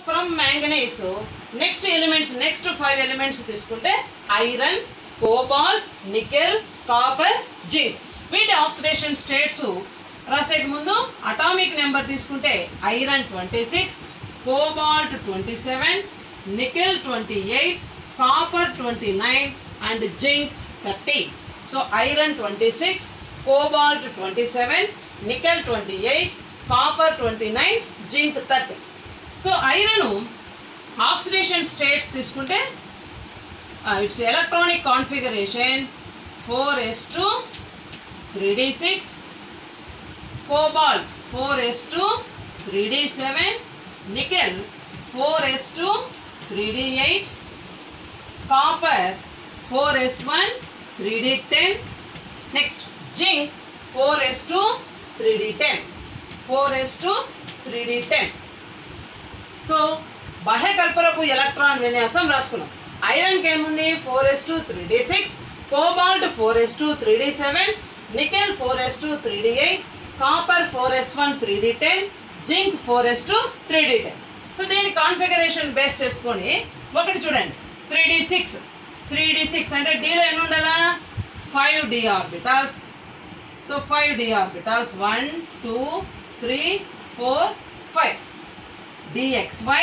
From manganese next elements next five elements తీసుకుంటే iron cobalt nickel copper zinc వీటి oxidation states రాసే ముందు atomic number తీసుకుంటే iron twenty six cobalt twenty seven nickel twenty eight copper twenty nine and zinc thirty so iron twenty six cobalt twenty seven nickel twenty eight copper twenty nine zinc thirty so iron oxidation states తీసుకుంటే its electronic configuration four s two three d six cobalt four s two three d seven nickel four s two three d eight copper four s one three d ten next zinc four s two three d ten four s two three d ten so బాహ్యకల్పరపు electron విన్యాసం రాసుకున్నాం ఐరన్కి ఏముంది four s two three d six cobalt four s two three d seven nickel four s two three d eight copper four s one three d ten zinc four s two three d ten so దీని configuration base చేసుకొని ఒకటి చూడండి three d six three d six అంటే డీలో ఎన్ని ఉండాలా five d orbitals so five d orbitals one two three four five dxy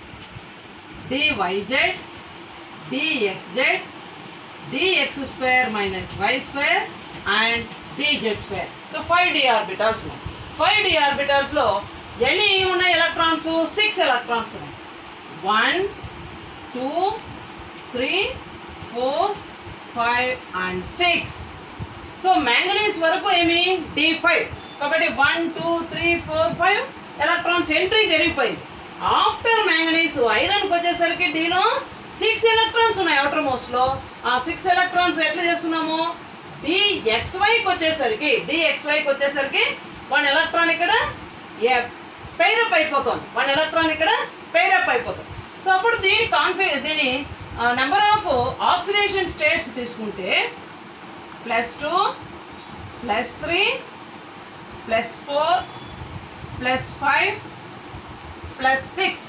dyz dxz dx square minus y square and dz square so five d orbitals five d ఆర్బిటల్స్లో ఎన్ని ఉన్నాయి electrons six electrons ఉన్నాయి one two three four five and six so manganese వరకు ఏమి d five కాబట్టి one two three four five electrons entry జరిగిపోయింది after manganese ఐరన్కి వచ్చేసరికి దీనిలో సిక్స్ ఎలక్ట్రాన్స్ ఉన్నాయి అవుటర్ మోస్ట్లో ఆ సిక్స్ ఎలక్ట్రాన్స్ ఎట్లా చేస్తున్నాము డిఎక్స్వైకి వచ్చేసరికి డిఎక్స్వైకి వచ్చేసరికి వన్ ఎలక్ట్రాన్ ఇక్కడ పైరప్ అయిపోతుంది వన్ ఎలక్ట్రాన్ ఇక్కడ పైరప్ అయిపోతుంది సో అప్పుడు దీని కాన్ఫి దీని నెంబర్ ఆఫ్ ఆక్సిడేషన్ స్టేట్స్ తీసుకుంటే plus two plus three plus four plus five plus six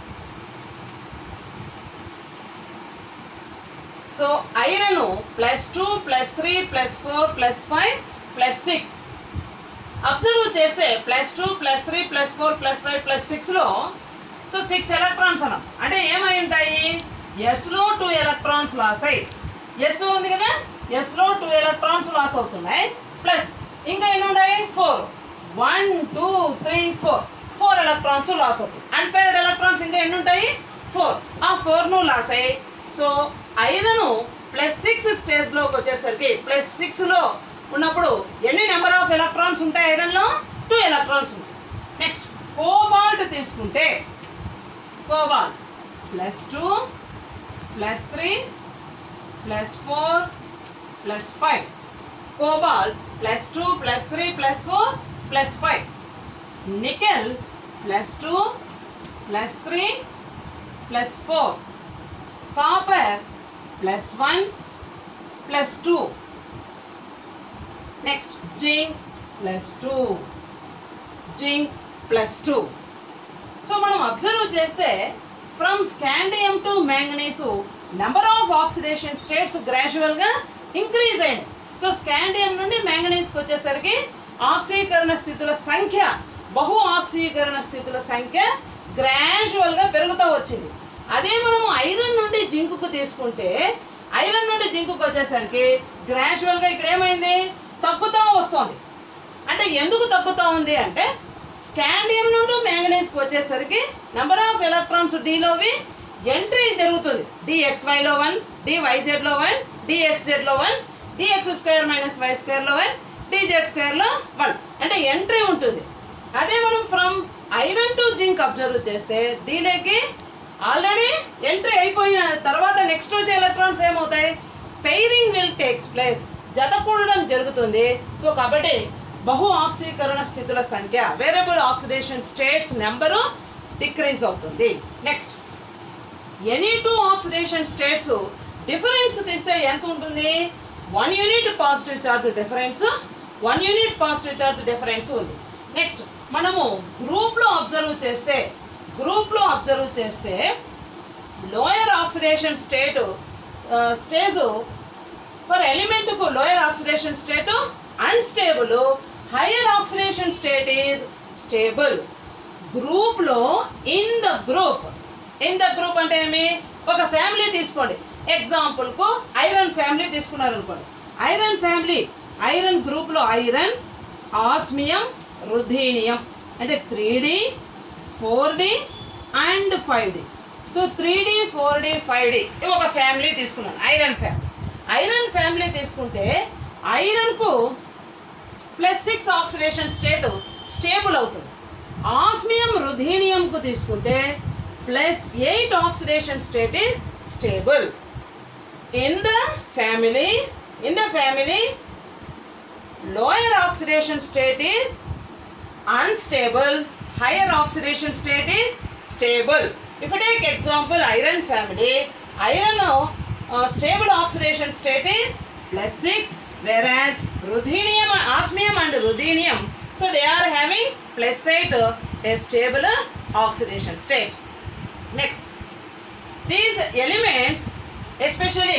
so iron plus two plus three plus four plus five plus six observe చేస్తే plus two plus three plus four plus five plus సిక్స్లో so six electrons అన్నాం అంటే ఏమై ఉంటాయి ఎస్లో two electrons loss అయ్యి s ఉంది కదా ఎస్లో టూ ఎలక్ట్రాన్స్ లాస్ అవుతున్నాయి ప్లస్ ఇంకా ఎన్ని ఉన్నాయి four one two three four four electrons loss అవుతాయి అన్పేర్డ్ ఎలక్ట్రాన్స్ ఇంకా ఎన్ని ఉంటాయి ఫోర్ ఆ ఫోర్ను లాస్ అయ్యి సో ఐరన్ ప్లస్ సిక్స్ స్టేజ్లోకి వచ్చేసరికి ప్లస్ సిక్స్లో ఉన్నప్పుడు ఎన్ని నెంబర్ ఆఫ్ ఎలక్ట్రాన్స్ ఉంటాయి ఐరన్లో టూ ఎలక్ట్రాన్స్ ఉంటాయి నెక్స్ట్ కోబాల్ట్ తీసుకుంటే cobalt plus two plus three plus four plus five cobalt plus two plus three plus four plus five nickel plus two plus three plus four copper plus one plus two next zinc plus two zinc plus two so మనం observe చేస్తే from scandium to manganese number of oxidation states గ్రాడ్యువల్గా increase అయింది so scandium నుండి మ్యాంగనీస్కి వచ్చేసరికి ఆక్సీకరణ స్థితుల సంఖ్య బహు ఆక్సీకరణ స్థితుల సంఖ్య గ్రాడ్యువల్గా పెరుగుతూ వచ్చింది అదే మనము ఐరన్ నుండి జింకుకు తీసుకుంటే ఐరన్ నుండి జింకుకు వచ్చేసరికి గ్రాడ్యువల్గా ఇక్కడ ఏమైంది తగ్గుతూ వస్తుంది అంటే ఎందుకు తగ్గుతూ ఉంది అంటే స్కాండియం నుండి మ్యాంగనీస్కి వచ్చేసరికి నెంబర్ ఆఫ్ ఎలక్ట్రాన్స్ డీలోవి ఎంట్రీ జరుగుతుంది డిఎక్స్వైలో వన్ డివైజెడ్లో వన్ డిఎక్స్జెడ్లో one d x square minus y స్క్వేర్లో వన్ డిజెడ్ స్క్వేర్లో వన్ అంటే ఎంట్రీ ఉంటుంది అదే మనం from iron to zinc observe చేస్తే డీలేకి ఆల్రెడీ ఎంట్రీ అయిపోయిన తర్వాత నెక్స్ట్ వచ్చే ఎలక్ట్రాన్స్ ఏమవుతాయి పెయిరింగ్ విల్ టేక్స్ ప్లేస్ జతకూడడం జరుగుతుంది సో కాబట్టి బహు ఆక్సీకరణ స్థితుల సంఖ్య variable oxidation states number decrease అవుతుంది next any two oxidation states difference తీస్తే ఎంత ఉంటుంది one unit positive charge difference one unit positive charge difference ఉంది నెక్స్ట్ మనము గ్రూప్లో అబ్జర్వ్ చేస్తే గ్రూప్లో అబ్జర్వ్ చేస్తే lower oxidation state stage for ఎలిమెంట్కు lower oxidation state unstable higher oxidation state is stable గ్రూప్లో in the group in the group అంటే ఏమి ఒక ఫ్యామిలీ తీసుకోండి ఎగ్జాంపుల్కు ఐరన్ ఫ్యామిలీ తీసుకున్నారు అనుకోండి ఐరన్ ఫ్యామిలీ ఐరన్ గ్రూప్లో ఐరన్ ఆస్మియం రుధీనియం అంటే three D four D and five D so three D four D five D ఒక ఫ్యామిలీ తీసుకున్నాను ఐరన్ ఫ్యామిలీ ఐరన్ ఫ్యామిలీ తీసుకుంటే ఐరన్కు plus six oxidation state stable అవుతుంది osmium రుధీనియంకు తీసుకుంటే plus eight oxidation state is stable in the family in the family lower oxidation state is unstable higher oxidation state is stable if you take example iron family iron uh, stable oxidation state is plus 6 whereas ruthenium osmium and ruthenium so they are having plus 8 uh, a stable uh, oxidation state next these elements especially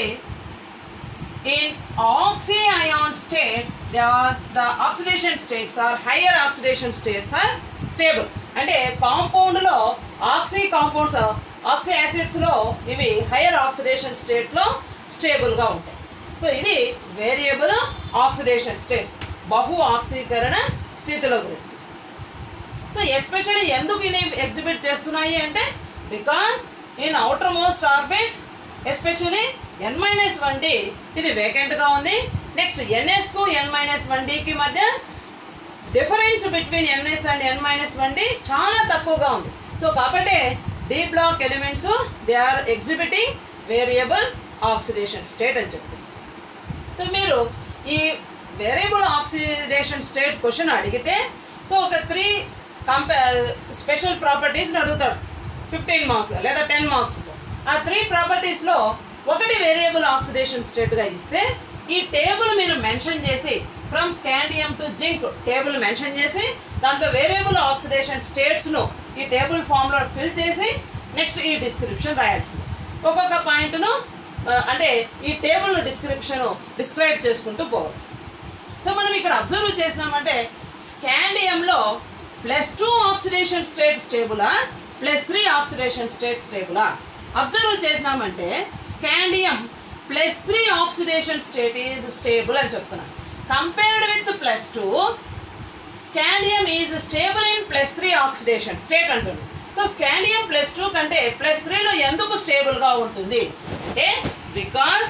in oxy-ion state they are the oxidation states are higher oxidation states are stable అంటే కాంపౌండ్లో oxy compounds oxy యాసిడ్స్లో ఇవి hire oxidation స్టేట్లో స్టేబుల్గా ఉంటాయి so ఇది variable oxidation states బహు ఆక్సీకరణ స్థితుల గురించి సో ఎస్పెషల్లీ ఎందుకు ఇవి ఎగ్జిబిట్ చేస్తున్నాయి అంటే because in outermost orbit especially N minus one D ఇది వేకెంట్గా ఉంది నెక్స్ట్ ఎన్ఎస్కు ఎన్ మైనస్ వన్ డికి మధ్య difference between NS and N minus one D చాలా తక్కువగా ఉంది సో కాబట్టి D block elements they are exhibiting variable oxidation state అని చెప్తుంది సో మీరు ఈ వేరియబుల్ ఆక్సిడేషన్ స్టేట్ క్వశ్చన్ అడిగితే సో ఒక త్రీ కంపే స్పెషల్ ప్రాపర్టీస్ని అడుగుతాడు ఫిఫ్టీన్ మార్క్స్ లేదా టెన్ మార్క్స్ ఆ త్రీ ప్రాపర్టీస్లో ఒకటి వేరియబుల్ ఆక్సిడేషన్ స్టేట్గా ఇస్తే ఈ టేబుల్ మీరు మెన్షన్ చేసి from scandium to zinc table mention చేసి దాంట్లో వేరియబుల్ ఆక్సిడేషన్ స్టేట్స్ను ఈ టేబుల్ ఫామ్లో ఫిల్ చేసి నెక్స్ట్ ఈ డిస్క్రిప్షన్ రాయాల్సి ఉంది. ఒక్కొక్క పాయింట్ను అంటే ఈ టేబుల్ డిస్క్రిప్షన్ డిస్క్రైబ్ చేసుకుంటూ పోవాలి సో మనం ఇక్కడ అబ్జర్వ్ చేసినామంటే స్కాండియంలో ప్లస్ టూ ఆక్సిడేషన్ స్టేట్ స్టేబులా ప్లస్ త్రీ ఆక్సిడేషన్ స్టేట్ స్టేబులా అబ్జర్వ్ చేసినామంటే scandium plus three oxidation state is stable అని చెప్తున్నాను compared with plus two scandium is stable in plus three oxidation state అంటుంది సో స్కాండియం ప్లస్ టూ కంటే plus త్రీలో ఎందుకు స్టేబుల్గా ఉంటుంది అంటే బికాస్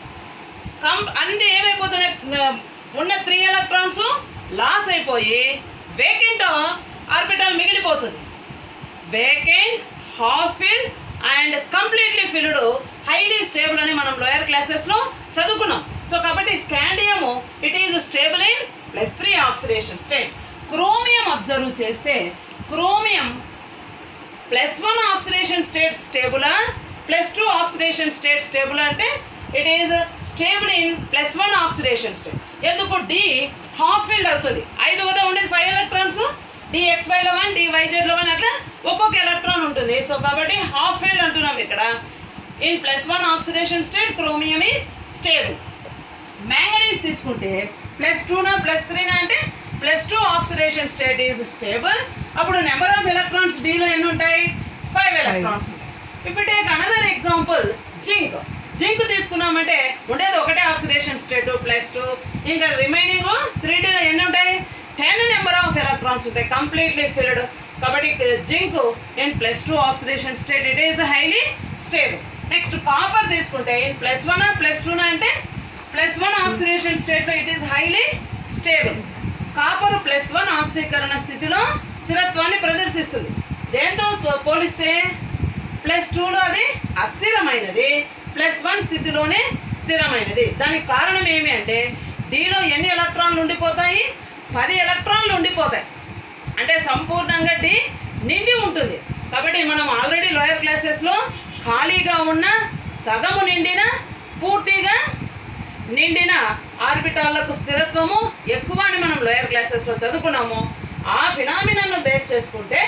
కం అన్ని ఏమైపోతున్నాయి న- ఉన్న త్రీ ఎలక్ట్రాన్స్ లాస్ అయిపోయి వేకెంట్ ఆర్బిటల్ మిగిలిపోతుంది vacant half fill and completely filled highly stable అని మనం లోయర్ క్లాసెస్లో చదువుకున్నాం సో కాబట్టి scandium it is stable in plus three oxidation state chromium observe చేస్తే chromium plus one oxidation state స్టేబులా plus two oxidation state stable అంటే it is stable in plus one oxidation state ఎందుకు D half filled అవుతుంది ఐదు కదా ఉండేది five electrons D X వైలో one D వైజెడ్లో one అట్లా ఒక్కొక్క ఎలక్ట్రాన్ ఉంటుంది సో కాబట్టి హాఫ్ ఫీల్డ్ అంటున్నాం ఇక్కడ in plus one oxidation state chromium is stable manganese తీసుకుంటే ప్లస్ టూనా ప్లస్ త్రీనా అంటే plus two oxidation state is stable అప్పుడు నెంబర్ ఆఫ్ ఎలక్ట్రాన్స్ డీలో ఎన్ని ఉంటాయి ఫైవ్ ఎలక్ట్రాన్స్ ఉంటాయి if it take another example zinc zinc తీసుకున్నామంటే ఉండేది ఒకటే ఆక్సిడేషన్ స్టేట్ ప్లస్ టూ ఇంకా రిమైనింగ్ త్రీ డీలో ఎన్ని ఉంటాయి టెన్ నెంబర్ ఆఫ్ ఎలక్ట్రాన్స్ ఉంటాయి కంప్లీట్లీ ఫిల్డ్ కాబట్టి zinc in plus two oxidation state it is highly stable next copper తీసుకుంటే ఇన్ ప్లస్ వన్ ప్లస్ టూనా అంటే ప్లస్ వన్ ఆక్సిడేషన్ స్టేట్లో it is highly stable copper plus one ఆక్సీకరణ స్థితిలో స్థిరత్వాన్ని ప్రదర్శిస్తుంది దేంతో పో- పోలిస్తే ప్లస్ టూలో అది అస్థిరమైనది ప్లస్ వన్ స్థితిలోనే స్థిరమైనది దానికి కారణం ఏమి అంటే డీలో ఎన్ని ఎలక్ట్రాన్లు ఉండిపోతాయి పది ఎలక్ట్రాన్లు ఉండిపోతాయి అంటే సంపూర్ణంగా డి నిండి ఉంటుంది కాబట్టి మనం ఆల్రెడీ లోయర్ క్లాసెస్లో ఖాళీగా ఉన్న సగము నిండిన పూర్తిగా నిండిన ఆర్బిటాళ్లకు స్థిరత్వము ఎక్కువ అని మనం లోయర్ క్లాసెస్లో చదువుకున్నాము ఆ ఫినామినన్ను బేస్ చేసుకుంటే so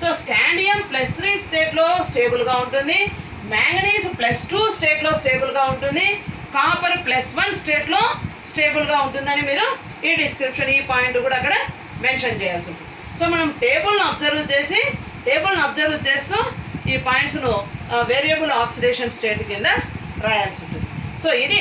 so scandium plus three స్టేట్లో స్టేబుల్గా ఉంటుంది మ్యాంగనీస్ ప్లస్ టూ స్టేట్లో స్టేబుల్గా ఉంటుంది కాపర్ ప్లస్ వన్ స్టేట్లో స్టేబుల్గా ఉంటుందని మీరు ఈ డిస్క్రిప్షన్ ఈ పాయింట్ కూడా అక్కడ మెన్షన్ చేయాల్సి ఉంటుంది సో మనం టేబుల్ను అబ్జర్వ్ చేసి టేబుల్ను అబ్జర్వ్ చేస్తూ ఈ పాయింట్స్ను వేరియబుల్ ఆక్సిడేషన్ స్టేట్ కింద రాయాల్సి ఉంటుంది సో ఇది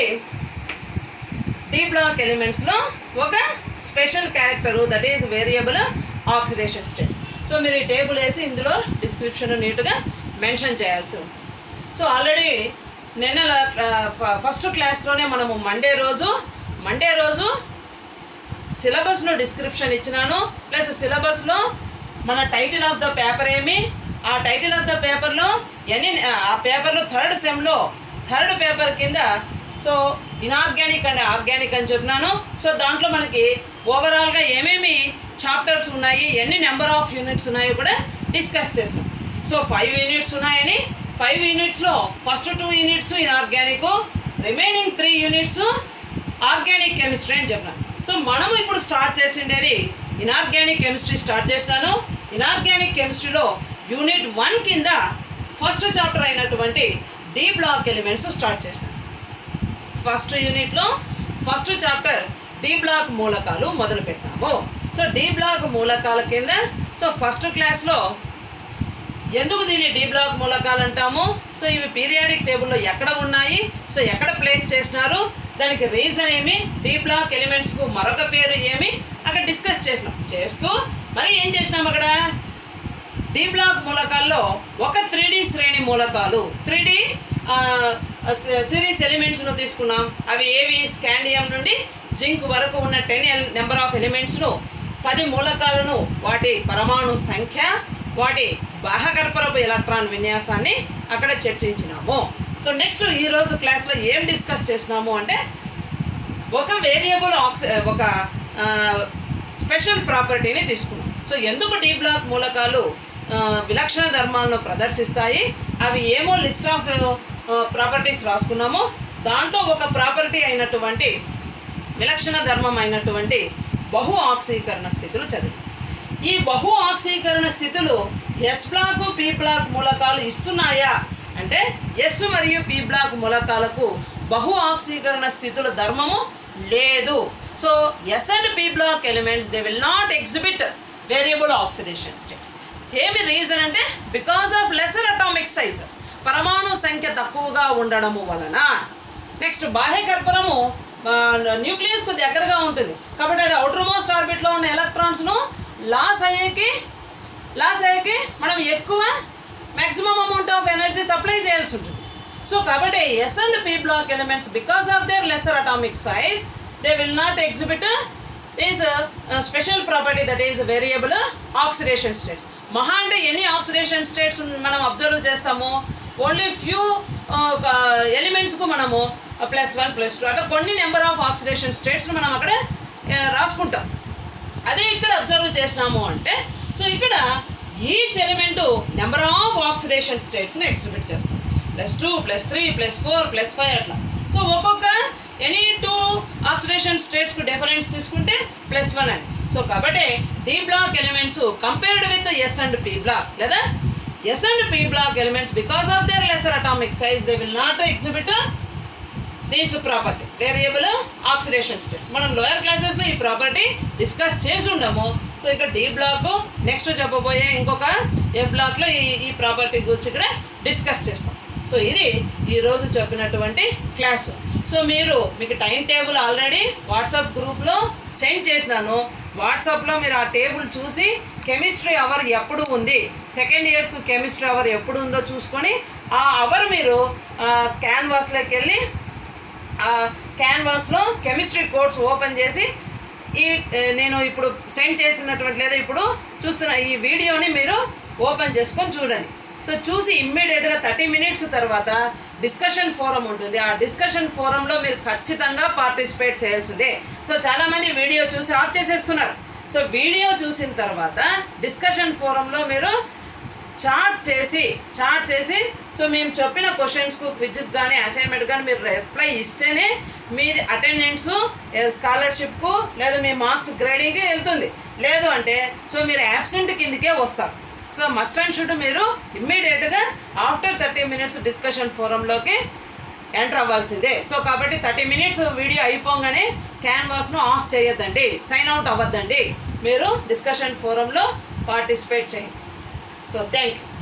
డి బ్లాక్ ఎలిమెంట్స్లో ఒక special character that is variable oxidation states so మీరు ఈ టేబుల్ వేసి ఇందులో డిస్క్రిప్షన్ నీట్గా మెన్షన్ చేయాల్సి ఉంటుంది సో ఆల్రెడీ నిన్న ఫస్ట్ క్లాస్లోనే మనము మండే రోజు మండే రోజు సిలబస్లో డిస్క్రిప్షన్ ఇచ్చినాను ప్లస్ సిలబస్లో మన టైటిల్ ఆఫ్ ద పేపర్ ఏమి ఆ టైటిల్ ఆఫ్ ద పేపర్లో ఎన్ని ఆ పేపర్లో థర్డ్ సెమ్లో థర్డ్ పేపర్ కింద సో ఇనార్గానిక్ అండ్ ఆర్గానిక్ అని చెప్పినాను సో దాంట్లో మనకి ఓవరాల్గా ఏమేమి చాప్టర్స్ ఉన్నాయి ఎన్ని నెంబర్ ఆఫ్ యూనిట్స్ ఉన్నాయో కూడా డిస్కస్ చేసినాం సో ఫైవ్ యూనిట్స్ ఉన్నాయని ఫైవ్ యూనిట్స్లో first two units inorganic remaining three units organic chemistry అని చెప్పినాను సో మనం ఇప్పుడు స్టార్ట్ చేసిండేది ఇనార్గానిక్ కెమిస్ట్రీ స్టార్ట్ చేసినాను ఇనార్గానిక్ కెమిస్ట్రీలో యూనిట్ వన్ కింద ఫస్ట్ చాప్టర్ అయినటువంటి డి బ్లాక్ ఎలిమెంట్స్ స్టార్ట్ చేసినాను ఫస్ట్ యూనిట్లో ఫస్ట్ చాప్టర్ డి బ్లాక్ మూలకాలు మొదలు పెట్టాము సో డి బ్లాక్ మూలకాల కింద సో ఫస్ట్ క్లాస్లో ఎందుకు దీన్ని డి బ్లాక్ మూలకాలు అంటాము సో ఇవి పీరియాడిక్ టేబుల్లో ఎక్కడ ఉన్నాయి సో ఎక్కడ ప్లేస్ చేసినారు దానికి రీజన్ ఏమి డి బ్లాక్ ఎలిమెంట్స్కు మరొక పేరు ఏమి అక్కడ డిస్కస్ చేసినాం చేస్తూ మరి ఏం చేసినాం అక్కడ డి బ్లాక్ మూలకాల్లో ఒక త్రీ డి శ్రేణి మూలకాలు త్రీ డి సిరీస్ ఎలిమెంట్స్ను తీసుకున్నాం అవి ఏవి స్కాండియం నుండి జింక్ వరకు ఉన్న టెన్ నెంబర్ ఆఫ్ ఎలిమెంట్స్ను పది మూలకాలను వాటి పరమాణు సంఖ్య వాటి బాహగర్భరపు ఎలక్ట్రాన్ విన్యాసాన్ని అక్కడ చర్చించినాము సో నెక్స్ట్ ఈ రోజు క్లాస్లో ఏం డిస్కస్ చేసినాము అంటే ఒక వేరియబుల్ ఆక్సి ఒక స్పెషల్ ప్రాపర్టీని తీసుకున్నాం సో ఎందుకు డీ బ్లాక్ మూలకాలు ఆ, విలక్షణ ధర్మాలను ప్రదర్శిస్తాయి అవి ఏమో లిస్ట్ ఆఫ్ ప్రాపర్టీస్ రాసుకున్నాము దాంట్లో ఒక ప్రాపర్టీ అయినటువంటి విలక్షణ ధర్మం అయినటువంటి బహు ఆక్సీకరణ స్థితులు చదివి ఈ బహు ఆక్సీకరణ స్థితులు ఎస్ బ్లాక్ పి బ్లాక్ మూలకాలు ఇస్తున్నాయా అంటే ఎస్ మరియు పి బ్లాక్ మూలకాలకు బహు ఆక్సీకరణ స్థితుల ధర్మము లేదు so S and P block elements they will not exhibit variable oxidation state ఏమి రీజన్ అంటే because of lesser atomic size పరమాణు సంఖ్య తక్కువగా ఉండడము వలన నెక్స్ట్ బాహ్య గర్భరము న్యూక్లియస్కు దగ్గరగా ఉంటుంది కాబట్టి అది అవుటర్ మోస్ట్ ఆర్బిట్లో ఉన్న ఎలక్ట్రాన్స్ను లాస్ అయ్యేకి లాస్ అయ్యేకి మనం ఎక్కువ maximum amount of energy supply చేయాల్సి ఉంటుంది సో కాబట్టి S and P block elements because of their lesser atomic size they will not exhibit is special property that is variable oxidation states మహా అంటే ఎన్ని oxidation states మనం observe చేస్తాము only few ఎలిమెంట్స్కు మనము ప్లస్ వన్ ప్లస్ టూ అట్లా కొన్ని number of oxidation states మనం అక్కడ ఆ, రాసుకుంటాం అదే ఇక్కడ అబ్జర్వ్ చేసినాము అంటే సో ఇక్కడ each element number of oxidation స్టేట్స్ని ఎగ్జిబిట్ చేస్తాం plus two plus three plus four plus five అట్లా సో ఒక్కొక్క ఎనీ టూ ఆక్సిడేషన్ స్టేట్స్కి డిఫరెన్స్ తీసుకుంటే ప్లస్ వన్ అని సో కాబట్టి D block elements compared with S and P block లేదా S and P block elements because of their lesser atomic size they will not exhibit these property variable oxidation states మనం lower క్లాసెస్లో ఈ property discuss చేసి ఉండము so ఇక్కడ D block next చెప్పబోయే ఇంకొక F బ్లాక్లో ఈ ఈ ప్రాపర్టీ గురించి ఇక్కడ డిస్కస్ చేస్తాం సో ఇది ఈరోజు చెప్పినటువంటి క్లాసు సో మీరు మీకు టైం టేబుల్ ఆల్రెడీ వాట్సాప్ గ్రూప్లో సెండ్ చేసినాను వాట్సాప్లో మీరు ఆ టేబుల్ చూసి కెమిస్ట్రీ అవర్ ఎప్పుడు ఉంది సెకండ్ ఇయర్స్కు కెమిస్ట్రీ అవర్ ఎప్పుడు ఉందో చూసుకొని ఆ అవర్ మీరు క్యాన్వాస్లోకి వెళ్ళి ఆ క్యాన్వాస్లో కెమిస్ట్రీ కోర్స్ ఓపెన్ చేసి ఈ ఏ, నేను ఇప్పుడు సెండ్ చేసినటువంటి లేదా ఇప్పుడు చూస్తున్న ఈ వీడియోని మీరు ఓపెన్ చేసుకొని చూడండి సో చూసి ఇమ్మీడియట్గా థర్టీ మినిట్స్ తర్వాత డిస్కషన్ ఫోరం ఉంటుంది ఆ డిస్కషన్ ఫోరంలో మీరు ఖచ్చితంగా పార్టిసిపేట్ చేయాల్సిందే సో చాలామంది వీడియో చూసి ఆఫ్ చేసేస్తున్నారు సో వీడియో చూసిన తర్వాత డిస్కషన్ ఫోరంలో మీరు చార్ట్ చేసి చార్ట్ చేసి సో మేము చెప్పిన క్వశ్చన్స్కు క్విజ్కి కానీ అసైన్మెంట్ కానీ మీరు రిప్లై ఇస్తేనే మీది అటెండెన్స్ స్కాలర్షిప్కు లేదా మీ మార్క్స్ గ్రేడింగ్కి వెళ్తుంది లేదు అంటే సో మీరు యాబ్సెంట్ కిందకే వస్తారు సో మస్ట్ అండ్ షుడ్ మీరు ఇమ్మీడియట్గా ఆఫ్టర్ థర్టీ మినిట్స్ డిస్కషన్ ఫోరంలోకి ఎంటర్ అవ్వాల్సిందే సో కాబట్టి థర్టీ మినిట్స్ వీడియో అయిపోగానే క్యాన్వాస్ను ఆఫ్ చేయొద్దండి సైన్ అవుట్ అవ్వద్దండి మీరు డిస్కషన్ ఫోరంలో పార్టిసిపేట్ చేయండి సో థ్యాంక్ యూ